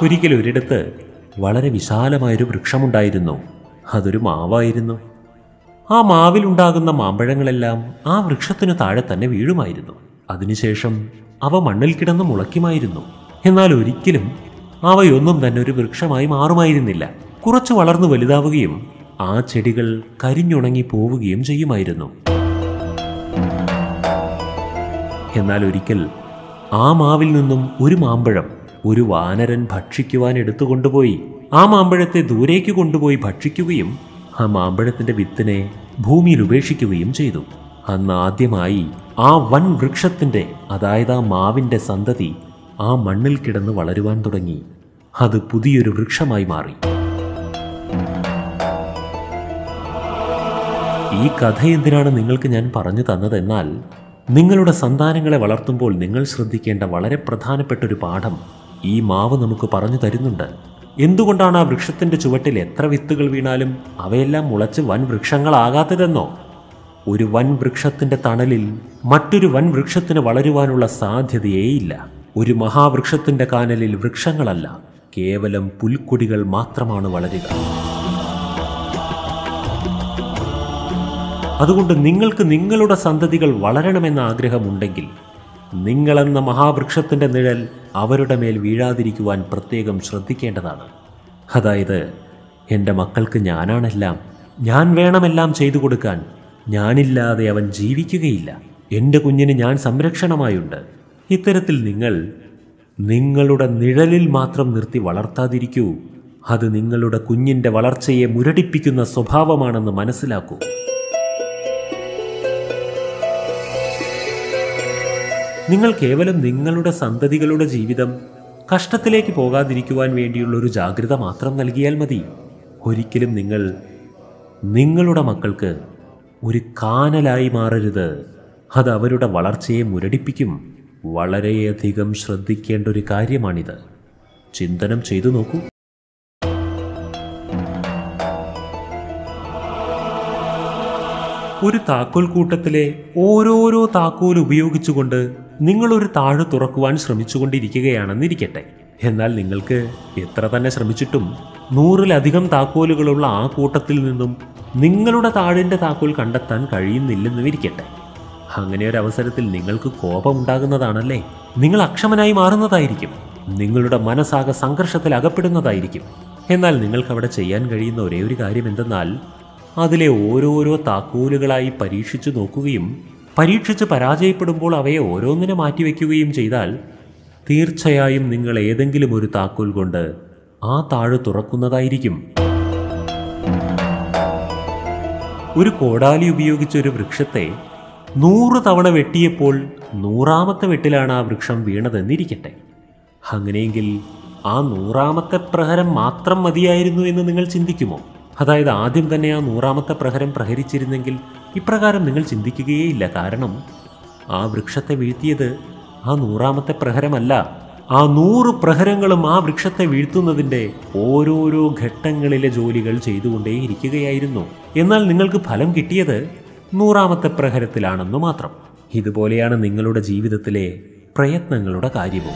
ഒരിക്കൽ ഒരിടത്ത് വളരെ വിശാലമായൊരു വൃക്ഷമുണ്ടായിരുന്നു അതൊരു മാവായിരുന്നു ആ മാവിലുണ്ടാകുന്ന മാമ്പഴങ്ങളെല്ലാം ആ വൃക്ഷത്തിനു താഴെ തന്നെ വീഴുമായിരുന്നു അതിനുശേഷം അവ മണ്ണിൽ കിടന്ന് മുളയ്ക്കുമായിരുന്നു എന്നാൽ ഒരിക്കലും അവയൊന്നും തന്നെ ഒരു വൃക്ഷമായി മാറുമായിരുന്നില്ല കുറച്ച് വളർന്നു വലുതാവുകയും ആ ചെടികൾ കരിഞ്ഞുണങ്ങി പോവുകയും ചെയ്യുമായിരുന്നു എന്നാൽ ഒരിക്കൽ ആ മാവിൽ നിന്നും ഒരു മാമ്പഴം ഒരു വാനരൻ ഭക്ഷിക്കുവാൻ എടുത്തുകൊണ്ടുപോയി ആ മാമ്പഴത്തെ ദൂരേക്ക് കൊണ്ടുപോയി ഭക്ഷിക്കുകയും ആ മാമ്പഴത്തിന്റെ വിത്തിനെ ഭൂമിയിൽ ഉപേക്ഷിക്കുകയും ചെയ്തു അന്ന് ആദ്യമായി ആ വൻ വൃക്ഷത്തിന്റെ അതായത് ആ മാവിന്റെ സന്തതി ആ മണ്ണിൽ കിടന്ന് വളരുവാൻ തുടങ്ങി അത് പുതിയൊരു വൃക്ഷമായി മാറി ഈ കഥ എന്തിനാണ് നിങ്ങൾക്ക് ഞാൻ പറഞ്ഞു തന്നതെന്നാൽ നിങ്ങളുടെ സന്താനങ്ങളെ വളർത്തുമ്പോൾ നിങ്ങൾ ശ്രദ്ധിക്കേണ്ട വളരെ പ്രധാനപ്പെട്ട ഒരു പാഠം ഈ മാവ് നമുക്ക് പറഞ്ഞു തരുന്നുണ്ട് എന്തുകൊണ്ടാണ് ആ വൃക്ഷത്തിന്റെ ചുവട്ടിൽ എത്ര വിത്തുകൾ വീണാലും അവയെല്ലാം മുളച്ച് വൻ വൃക്ഷങ്ങളാകാത്തതെന്നോ ഒരു വൻ വൃക്ഷത്തിന്റെ തണലിൽ മറ്റൊരു വൻ വൃക്ഷത്തിന് വളരുവാനുള്ള സാധ്യതയേയില്ല ഒരു മഹാവൃക്ഷത്തിന്റെ കാനലിൽ വൃക്ഷങ്ങളല്ല കേവലം പുൽക്കൊടികൾ മാത്രമാണ് വളരുക അതുകൊണ്ട് നിങ്ങൾക്ക് നിങ്ങളുടെ സന്തതികൾ വളരണമെന്ന ആഗ്രഹമുണ്ടെങ്കിൽ നിങ്ങളെന്ന മഹാവൃക്ഷത്തിന്റെ നിഴൽ അവരുടെ മേൽ വീഴാതിരിക്കുവാൻ പ്രത്യേകം ശ്രദ്ധിക്കേണ്ടതാണ് അതായത് എൻ്റെ മക്കൾക്ക് ഞാനാണെല്ലാം ഞാൻ വേണമെല്ലാം ചെയ്തു കൊടുക്കാൻ ഞാനില്ലാതെ അവൻ ജീവിക്കുകയില്ല എൻ്റെ കുഞ്ഞിന് ഞാൻ സംരക്ഷണമായുണ്ട് ഇത്തരത്തിൽ നിങ്ങൾ നിങ്ങളുടെ നിഴലിൽ മാത്രം നിർത്തി വളർത്താതിരിക്കൂ അത് നിങ്ങളുടെ കുഞ്ഞിൻ്റെ വളർച്ചയെ മുരടിപ്പിക്കുന്ന സ്വഭാവമാണെന്ന് മനസ്സിലാക്കൂ നിങ്ങൾ കേവലം നിങ്ങളുടെ സന്തതികളുടെ ജീവിതം കഷ്ടത്തിലേക്ക് പോകാതിരിക്കുവാൻ വേണ്ടിയുള്ള ഒരു ജാഗ്രത മാത്രം നൽകിയാൽ മതി ഒരിക്കലും നിങ്ങൾ നിങ്ങളുടെ മക്കൾക്ക് ഒരു കാനലായി മാറരുത് അത് അവരുടെ വളർച്ചയെ മുരടിപ്പിക്കും വളരെയധികം ശ്രദ്ധിക്കേണ്ട ഒരു കാര്യമാണിത് ചിന്തനം ചെയ്തു നോക്കൂ ഒരു താക്കോൽ കൂട്ടത്തിലെ ഓരോരോ താക്കോൽ ഉപയോഗിച്ചുകൊണ്ട് നിങ്ങൾ ഒരു താഴ് തുറക്കുവാൻ ശ്രമിച്ചുകൊണ്ടിരിക്കുകയാണെന്നിരിക്കട്ടെ എന്നാൽ നിങ്ങൾക്ക് എത്ര തന്നെ ശ്രമിച്ചിട്ടും നൂറിലധികം താക്കോലുകളുള്ള ആ കൂട്ടത്തിൽ നിന്നും നിങ്ങളുടെ താഴിൻ്റെ താക്കോൽ കണ്ടെത്താൻ കഴിയുന്നില്ലെന്നിരിക്കട്ടെ അങ്ങനെ ഒരു അവസരത്തിൽ നിങ്ങൾക്ക് കോപമുണ്ടാകുന്നതാണല്ലേ നിങ്ങൾ അക്ഷമനായി മാറുന്നതായിരിക്കും നിങ്ങളുടെ മനസ്സാകെ സംഘർഷത്തിൽ അകപ്പെടുന്നതായിരിക്കും എന്നാൽ നിങ്ങൾക്ക് അവിടെ ചെയ്യാൻ കഴിയുന്ന ഒരേ ഒരു കാര്യം എന്തെന്നാൽ അതിലെ ഓരോരോ താക്കോലുകളായി പരീക്ഷിച്ചു നോക്കുകയും പരീക്ഷിച്ച് പരാജയപ്പെടുമ്പോൾ അവയെ ഓരോന്നിനെ മാറ്റിവെക്കുകയും ചെയ്താൽ തീർച്ചയായും നിങ്ങൾ ഏതെങ്കിലും ഒരു താക്കോൽ കൊണ്ട് ആ താഴ് തുറക്കുന്നതായിരിക്കും ഒരു കോടാലി ഉപയോഗിച്ച് ഒരു വൃക്ഷത്തെ നൂറ് തവണ വെട്ടിയപ്പോൾ നൂറാമത്തെ വെട്ടിലാണ് ആ വൃക്ഷം വീണതെന്നിരിക്കട്ടെ അങ്ങനെയെങ്കിൽ ആ നൂറാമത്തെ പ്രഹരം മാത്രം മതിയായിരുന്നു എന്ന് നിങ്ങൾ ചിന്തിക്കുമോ അതായത് ആദ്യം തന്നെ ആ നൂറാമത്തെ പ്രഹരം പ്രഹരിച്ചിരുന്നെങ്കിൽ ഇപ്രകാരം നിങ്ങൾ ചിന്തിക്കുകയേയില്ല കാരണം ആ വൃക്ഷത്തെ വീഴ്ത്തിയത് ആ നൂറാമത്തെ പ്രഹരമല്ല ആ നൂറ് പ്രഹരങ്ങളും ആ വൃക്ഷത്തെ വീഴ്ത്തുന്നതിൻ്റെ ഓരോരോ ഘട്ടങ്ങളിലെ ജോലികൾ ചെയ്തുകൊണ്ടേയിരിക്കുകയായിരുന്നു എന്നാൽ നിങ്ങൾക്ക് ഫലം കിട്ടിയത് നൂറാമത്തെ പ്രഹരത്തിലാണെന്നു മാത്രം ഇതുപോലെയാണ് നിങ്ങളുടെ ജീവിതത്തിലെ പ്രയത്നങ്ങളുടെ കാര്യവും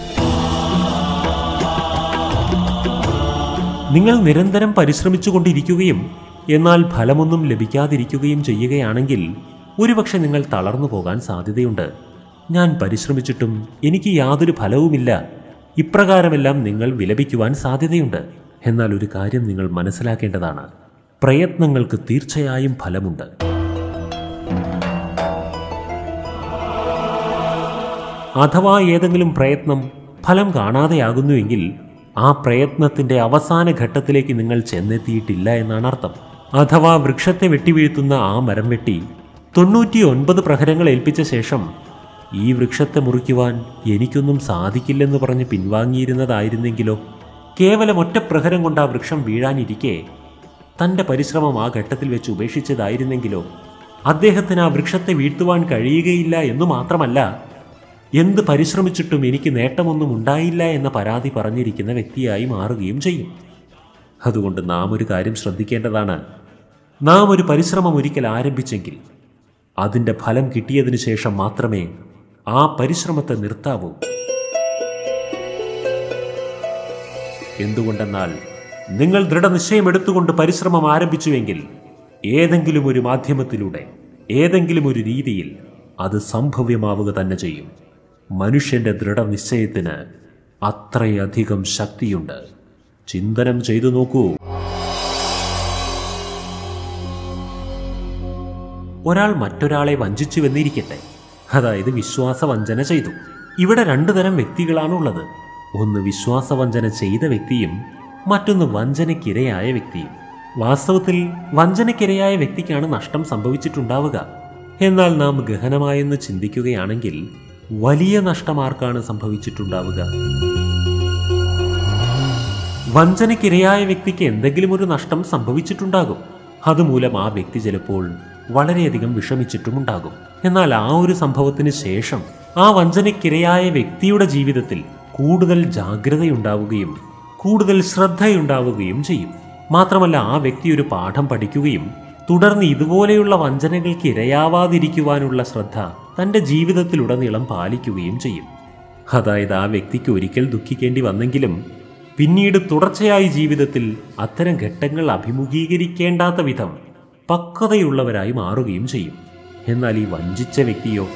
നിങ്ങൾ നിരന്തരം പരിശ്രമിച്ചുകൊണ്ടിരിക്കുകയും എന്നാൽ ഫലമൊന്നും ലഭിക്കാതിരിക്കുകയും ചെയ്യുകയാണെങ്കിൽ ഒരുപക്ഷെ നിങ്ങൾ തളർന്നു പോകാൻ സാധ്യതയുണ്ട് ഞാൻ പരിശ്രമിച്ചിട്ടും എനിക്ക് യാതൊരു ഫലവുമില്ല ഇപ്രകാരമെല്ലാം നിങ്ങൾ വിലപിക്കുവാൻ സാധ്യതയുണ്ട് എന്നാൽ ഒരു കാര്യം നിങ്ങൾ മനസ്സിലാക്കേണ്ടതാണ് പ്രയത്നങ്ങൾക്ക് തീർച്ചയായും ഫലമുണ്ട് അഥവാ ഏതെങ്കിലും പ്രയത്നം ഫലം കാണാതെയാകുന്നുവെങ്കിൽ ആ പ്രയത്നത്തിന്റെ അവസാന ഘട്ടത്തിലേക്ക് നിങ്ങൾ ചെന്നെത്തിയിട്ടില്ല എന്നാണ് അർത്ഥം അഥവാ വൃക്ഷത്തെ വെട്ടിവീഴ്ത്തുന്ന ആ മരം വെട്ടി തൊണ്ണൂറ്റി ഒൻപത് പ്രഹരങ്ങൾ ഏൽപ്പിച്ച ശേഷം ഈ വൃക്ഷത്തെ മുറിക്കുവാൻ എനിക്കൊന്നും സാധിക്കില്ലെന്ന് പറഞ്ഞ് പിൻവാങ്ങിയിരുന്നതായിരുന്നെങ്കിലോ കേവലം ഒറ്റ പ്രഹരം കൊണ്ട് ആ വൃക്ഷം വീഴാനിരിക്കെ തന്റെ പരിശ്രമം ആ ഘട്ടത്തിൽ വെച്ച് ഉപേക്ഷിച്ചതായിരുന്നെങ്കിലോ അദ്ദേഹത്തിന് ആ വൃക്ഷത്തെ വീഴ്ത്തുവാൻ കഴിയുകയില്ല എന്നു മാത്രമല്ല എന്ത് പരിശ്രമിച്ചിട്ടും എനിക്ക് നേട്ടമൊന്നും ഉണ്ടായില്ല എന്ന പരാതി പറഞ്ഞിരിക്കുന്ന വ്യക്തിയായി മാറുകയും ചെയ്യും അതുകൊണ്ട് നാം ഒരു കാര്യം ശ്രദ്ധിക്കേണ്ടതാണ് നാം ഒരു പരിശ്രമം ഒരിക്കൽ ആരംഭിച്ചെങ്കിൽ അതിൻ്റെ ഫലം കിട്ടിയതിനു ശേഷം മാത്രമേ ആ പരിശ്രമത്തെ നിർത്താവൂ എന്തുകൊണ്ടെന്നാൽ നിങ്ങൾ ദൃഢനിശ്ചയം എടുത്തുകൊണ്ട് പരിശ്രമം ആരംഭിച്ചുവെങ്കിൽ ഏതെങ്കിലും ഒരു മാധ്യമത്തിലൂടെ ഏതെങ്കിലും ഒരു രീതിയിൽ അത് സംഭവ്യമാവുക തന്നെ ചെയ്യും മനുഷ്യന്റെ ദൃഢനിശ്ചയത്തിന് അത്രയധികം ശക്തിയുണ്ട് ചിന്തനം ചെയ്തു നോക്കൂ ഒരാൾ മറ്റൊരാളെ വഞ്ചിച്ചുവെന്നിരിക്കട്ടെ അതായത് വിശ്വാസവഞ്ചന ചെയ്തു ഇവിടെ രണ്ടു തരം വ്യക്തികളാണുള്ളത് ഒന്ന് വിശ്വാസവഞ്ചന ചെയ്ത വ്യക്തിയും മറ്റൊന്ന് വഞ്ചനയ്ക്കിരയായ വ്യക്തിയും വാസ്തവത്തിൽ വഞ്ചനയ്ക്കിരയായ വ്യക്തിക്കാണ് നഷ്ടം സംഭവിച്ചിട്ടുണ്ടാവുക എന്നാൽ നാം ഗഹനമായെന്ന് ചിന്തിക്കുകയാണെങ്കിൽ വലിയ നഷ്ടം ആർക്കാണ് സംഭവിച്ചിട്ടുണ്ടാവുക വഞ്ചനയ്ക്കിരയായ വ്യക്തിക്ക് എന്തെങ്കിലും ഒരു നഷ്ടം സംഭവിച്ചിട്ടുണ്ടാകും അതുമൂലം ആ വ്യക്തി ചിലപ്പോൾ വളരെയധികം വിഷമിച്ചിട്ടുമുണ്ടാകും എന്നാൽ ആ ഒരു സംഭവത്തിന് ശേഷം ആ വഞ്ചനയ്ക്കിരയായ വ്യക്തിയുടെ ജീവിതത്തിൽ കൂടുതൽ ജാഗ്രതയുണ്ടാവുകയും കൂടുതൽ ശ്രദ്ധയുണ്ടാവുകയും ചെയ്യും മാത്രമല്ല ആ വ്യക്തി ഒരു പാഠം പഠിക്കുകയും തുടർന്ന് ഇതുപോലെയുള്ള വഞ്ചനകൾക്ക് ഇരയാവാതിരിക്കുവാനുള്ള ശ്രദ്ധ തന്റെ ജീവിതത്തിലുടനീളം പാലിക്കുകയും ചെയ്യും അതായത് ആ വ്യക്തിക്ക് ഒരിക്കൽ ദുഃഖിക്കേണ്ടി വന്നെങ്കിലും പിന്നീട് തുടർച്ചയായി ജീവിതത്തിൽ അത്തരം ഘട്ടങ്ങൾ അഭിമുഖീകരിക്കേണ്ടാത്ത വിധം പക്വതയുള്ളവരായി മാറുകയും ചെയ്യും എന്നാൽ ഈ വഞ്ചിച്ച വ്യക്തിയോ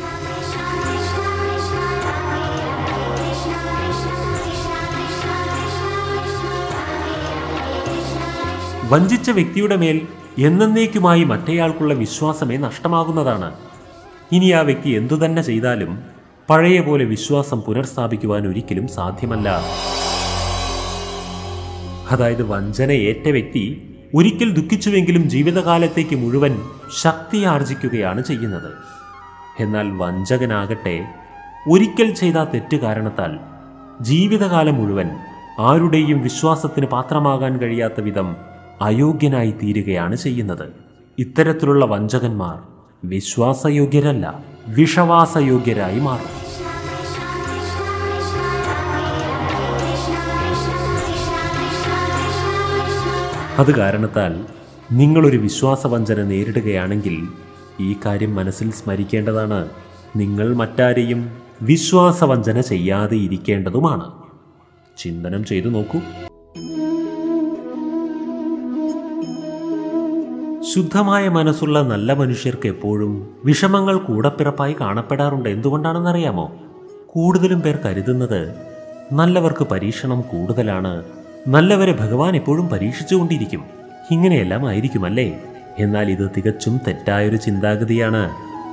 വഞ്ചിച്ച വ്യക്തിയുടെ മേൽ എന്നേക്കുമായി മറ്റേയാൾക്കുള്ള വിശ്വാസമേ നഷ്ടമാകുന്നതാണ് ഇനി ആ വ്യക്തി എന്തു തന്നെ ചെയ്താലും പഴയ പോലെ വിശ്വാസം പുനഃസ്ഥാപിക്കുവാൻ ഒരിക്കലും സാധ്യമല്ല അതായത് വഞ്ചന ഏറ്റ വ്യക്തി ഒരിക്കൽ ദുഃഖിച്ചുവെങ്കിലും ജീവിതകാലത്തേക്ക് മുഴുവൻ ശക്തി ആർജിക്കുകയാണ് ചെയ്യുന്നത് എന്നാൽ വഞ്ചകനാകട്ടെ ഒരിക്കൽ ചെയ്ത തെറ്റ് കാരണത്താൽ ജീവിതകാലം മുഴുവൻ ആരുടെയും വിശ്വാസത്തിന് പാത്രമാകാൻ കഴിയാത്ത വിധം അയോഗ്യനായി തീരുകയാണ് ചെയ്യുന്നത് ഇത്തരത്തിലുള്ള വഞ്ചകന്മാർ വിശ്വാസയോഗ്യരല്ല വിഷവാസയോഗ്യരായി മാറും അത് കാരണത്താൽ നിങ്ങളൊരു വിശ്വാസവഞ്ചന നേരിടുകയാണെങ്കിൽ ഈ കാര്യം മനസ്സിൽ സ്മരിക്കേണ്ടതാണ് നിങ്ങൾ മറ്റാരെയും വിശ്വാസവഞ്ചന ചെയ്യാതെ ഇരിക്കേണ്ടതുമാണ് ചിന്തനം ചെയ്തു നോക്കൂ ശുദ്ധമായ മനസ്സുള്ള നല്ല മനുഷ്യർക്ക് എപ്പോഴും വിഷമങ്ങൾ കൂടപ്പിറപ്പായി കാണപ്പെടാറുണ്ട് എന്തുകൊണ്ടാണെന്നറിയാമോ കൂടുതലും പേർ കരുതുന്നത് നല്ലവർക്ക് പരീക്ഷണം കൂടുതലാണ് നല്ലവരെ ഭഗവാൻ എപ്പോഴും പരീക്ഷിച്ചുകൊണ്ടിരിക്കും ഇങ്ങനെയെല്ലാം ആയിരിക്കുമല്ലേ എന്നാൽ ഇത് തികച്ചും തെറ്റായൊരു ചിന്താഗതിയാണ്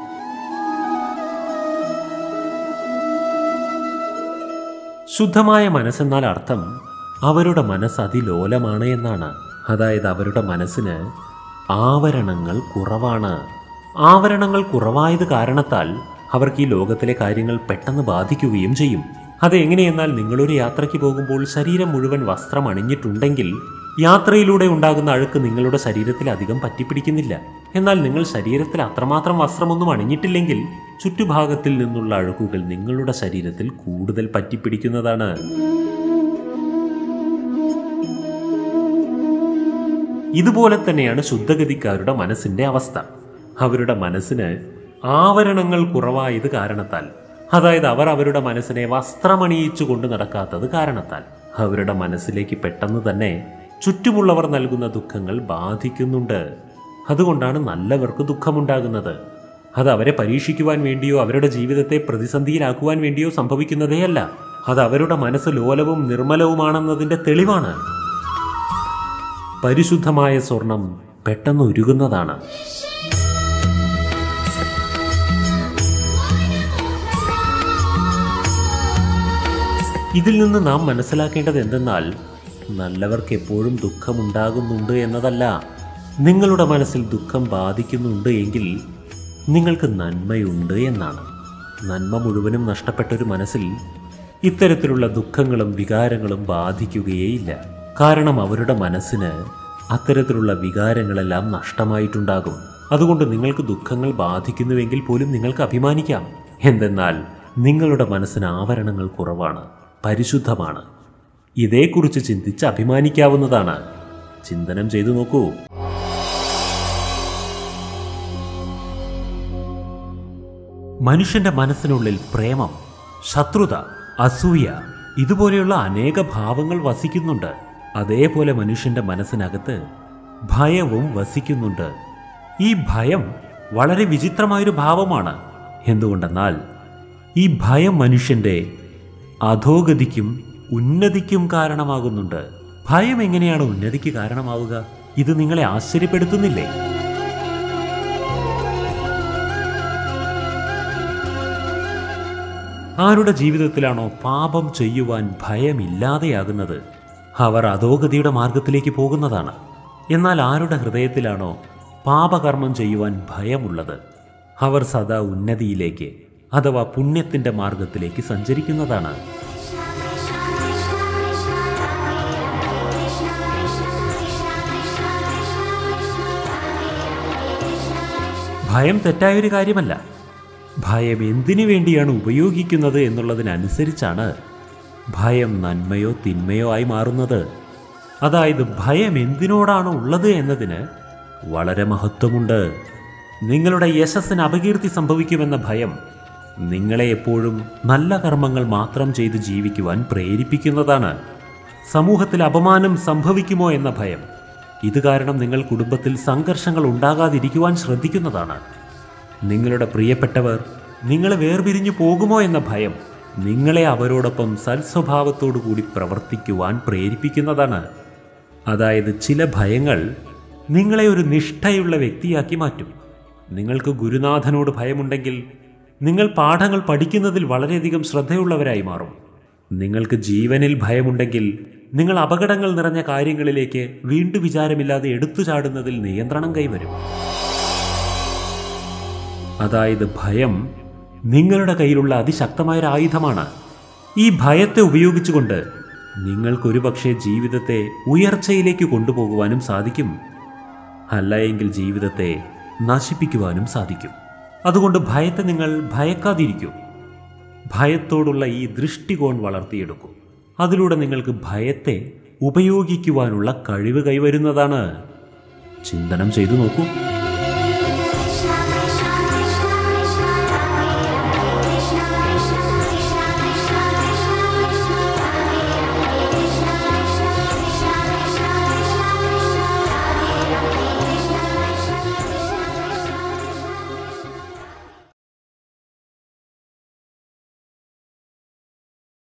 ശുദ്ധമായ മനസ്സെന്നാൽ അർത്ഥം അവരുടെ മനസ്സ് അതിലോലമാണ് എന്നാണ് അതായത് അവരുടെ മനസ്സിന് ആവരണങ്ങൾ കുറവാണ് ആവരണങ്ങൾ കുറവായത് കാരണത്താൽ അവർക്ക് ഈ ലോകത്തിലെ കാര്യങ്ങൾ പെട്ടെന്ന് ബാധിക്കുകയും ചെയ്യും അതെങ്ങനെയെന്നാൽ നിങ്ങളൊരു യാത്രയ്ക്ക് പോകുമ്പോൾ ശരീരം മുഴുവൻ വസ്ത്രം അണിഞ്ഞിട്ടുണ്ടെങ്കിൽ യാത്രയിലൂടെ ഉണ്ടാകുന്ന അഴുക്ക് നിങ്ങളുടെ ശരീരത്തിൽ അധികം പറ്റിപ്പിടിക്കുന്നില്ല എന്നാൽ നിങ്ങൾ ശരീരത്തിൽ അത്രമാത്രം വസ്ത്രമൊന്നും അണിഞ്ഞിട്ടില്ലെങ്കിൽ ചുറ്റുഭാഗത്തിൽ നിന്നുള്ള അഴുക്കുകൾ നിങ്ങളുടെ ശരീരത്തിൽ കൂടുതൽ പറ്റിപ്പിടിക്കുന്നതാണ് ഇതുപോലെ തന്നെയാണ് ശുദ്ധഗതിക്കാരുടെ മനസ്സിന്റെ അവസ്ഥ അവരുടെ മനസ്സിന് ആവരണങ്ങൾ കുറവായത് കാരണത്താൽ അതായത് അവർ അവരുടെ മനസ്സിനെ വസ്ത്രമണിയിച്ചു കൊണ്ട് നടക്കാത്തത് കാരണത്താൽ അവരുടെ മനസ്സിലേക്ക് പെട്ടെന്ന് തന്നെ ചുറ്റുമുള്ളവർ നൽകുന്ന ദുഃഖങ്ങൾ ബാധിക്കുന്നുണ്ട് അതുകൊണ്ടാണ് നല്ലവർക്ക് ദുഃഖമുണ്ടാകുന്നത് അത് അവരെ പരീക്ഷിക്കുവാൻ വേണ്ടിയോ അവരുടെ ജീവിതത്തെ പ്രതിസന്ധിയിലാക്കുവാൻ വേണ്ടിയോ സംഭവിക്കുന്നതേയല്ല അത് അവരുടെ മനസ്സ് ലോലവും നിർമ്മലവുമാണെന്നതിന്റെ തെളിവാണ് പരിശുദ്ധമായ സ്വർണം പെട്ടെന്ന് ഉരുകുന്നതാണ് ഇതിൽ നിന്ന് നാം മനസ്സിലാക്കേണ്ടത് എന്തെന്നാൽ നല്ലവർക്ക് എപ്പോഴും ദുഃഖമുണ്ടാകുന്നുണ്ട് എന്നതല്ല നിങ്ങളുടെ മനസ്സിൽ ദുഃഖം ബാധിക്കുന്നുണ്ട് എങ്കിൽ നിങ്ങൾക്ക് നന്മയുണ്ട് എന്നാണ് നന്മ മുഴുവനും നഷ്ടപ്പെട്ടൊരു മനസ്സിൽ ഇത്തരത്തിലുള്ള ദുഃഖങ്ങളും വികാരങ്ങളും ബാധിക്കുകയേയില്ല കാരണം അവരുടെ മനസ്സിന് അത്തരത്തിലുള്ള വികാരങ്ങളെല്ലാം നഷ്ടമായിട്ടുണ്ടാകും അതുകൊണ്ട് നിങ്ങൾക്ക് ദുഃഖങ്ങൾ ബാധിക്കുന്നുവെങ്കിൽ പോലും നിങ്ങൾക്ക് അഭിമാനിക്കാം എന്തെന്നാൽ നിങ്ങളുടെ മനസ്സിന് ആവരണങ്ങൾ കുറവാണ് പരിശുദ്ധമാണ് ഇതേക്കുറിച്ച് ചിന്തിച്ച് അഭിമാനിക്കാവുന്നതാണ് ചിന്തനം ചെയ്തു നോക്കൂ മനുഷ്യന്റെ മനസ്സിനുള്ളിൽ പ്രേമം ശത്രുത അസൂയ ഇതുപോലെയുള്ള അനേക ഭാവങ്ങൾ വസിക്കുന്നുണ്ട് അതേപോലെ മനുഷ്യന്റെ മനസ്സിനകത്ത് ഭയവും വസിക്കുന്നുണ്ട് ഈ ഭയം വളരെ വിചിത്രമായൊരു ഭാവമാണ് എന്തുകൊണ്ടെന്നാൽ ഈ ഭയം മനുഷ്യന്റെ അധോഗതിക്കും ഉന്നതിക്കും കാരണമാകുന്നുണ്ട് ഭയം എങ്ങനെയാണ് ഉന്നതിക്ക് കാരണമാവുക ഇത് നിങ്ങളെ ആശ്ചര്യപ്പെടുത്തുന്നില്ലേ ആരുടെ ജീവിതത്തിലാണോ പാപം ചെയ്യുവാൻ ഭയമില്ലാതെയാകുന്നത് അവർ അധോഗതിയുടെ മാർഗത്തിലേക്ക് പോകുന്നതാണ് എന്നാൽ ആരുടെ ഹൃദയത്തിലാണോ പാപകർമ്മം ചെയ്യുവാൻ ഭയമുള്ളത് അവർ സദാ ഉന്നതിയിലേക്ക് അഥവാ പുണ്യത്തിന്റെ മാർഗത്തിലേക്ക് സഞ്ചരിക്കുന്നതാണ് ഭയം തെറ്റായൊരു കാര്യമല്ല ഭയം എന്തിനു വേണ്ടിയാണ് ഉപയോഗിക്കുന്നത് എന്നുള്ളതിനനുസരിച്ചാണ് ഭയം നന്മയോ തിന്മയോ ആയി മാറുന്നത് അതായത് ഭയം എന്തിനോടാണ് ഉള്ളത് എന്നതിന് വളരെ മഹത്വമുണ്ട് നിങ്ങളുടെ യശസ്സിന് അപകീർത്തി സംഭവിക്കുമെന്ന ഭയം നിങ്ങളെ എപ്പോഴും നല്ല കർമ്മങ്ങൾ മാത്രം ചെയ്ത് ജീവിക്കുവാൻ പ്രേരിപ്പിക്കുന്നതാണ് സമൂഹത്തിൽ അപമാനം സംഭവിക്കുമോ എന്ന ഭയം ഇത് കാരണം നിങ്ങൾ കുടുംബത്തിൽ സംഘർഷങ്ങൾ ഉണ്ടാകാതിരിക്കുവാൻ ശ്രദ്ധിക്കുന്നതാണ് നിങ്ങളുടെ പ്രിയപ്പെട്ടവർ നിങ്ങളെ വേർപിരിഞ്ഞു പോകുമോ എന്ന ഭയം നിങ്ങളെ അവരോടൊപ്പം സൽസ്വഭാവത്തോടു കൂടി പ്രവർത്തിക്കുവാൻ പ്രേരിപ്പിക്കുന്നതാണ് അതായത് ചില ഭയങ്ങൾ നിങ്ങളെ ഒരു നിഷ്ഠയുള്ള വ്യക്തിയാക്കി മാറ്റും നിങ്ങൾക്ക് ഗുരുനാഥനോട് ഭയമുണ്ടെങ്കിൽ നിങ്ങൾ പാഠങ്ങൾ പഠിക്കുന്നതിൽ വളരെയധികം ശ്രദ്ധയുള്ളവരായി മാറും നിങ്ങൾക്ക് ജീവനിൽ ഭയമുണ്ടെങ്കിൽ നിങ്ങൾ അപകടങ്ങൾ നിറഞ്ഞ കാര്യങ്ങളിലേക്ക് വീണ്ടും വിചാരമില്ലാതെ എടുത്തു ചാടുന്നതിൽ നിയന്ത്രണം കൈവരും അതായത് ഭയം നിങ്ങളുടെ കയ്യിലുള്ള അതിശക്തമായൊരു ആയുധമാണ് ഈ ഭയത്തെ ഉപയോഗിച്ചുകൊണ്ട് നിങ്ങൾക്കൊരു പക്ഷേ ജീവിതത്തെ ഉയർച്ചയിലേക്ക് കൊണ്ടുപോകുവാനും സാധിക്കും അല്ല എങ്കിൽ ജീവിതത്തെ നശിപ്പിക്കുവാനും സാധിക്കും അതുകൊണ്ട് ഭയത്തെ നിങ്ങൾ ഭയക്കാതിരിക്കൂ ഭയത്തോടുള്ള ഈ ദൃഷ്ടികോൺ വളർത്തിയെടുക്കൂ അതിലൂടെ നിങ്ങൾക്ക് ഭയത്തെ ഉപയോഗിക്കുവാനുള്ള കഴിവ് കൈവരുന്നതാണ് ചിന്തനം ചെയ്തു നോക്കൂ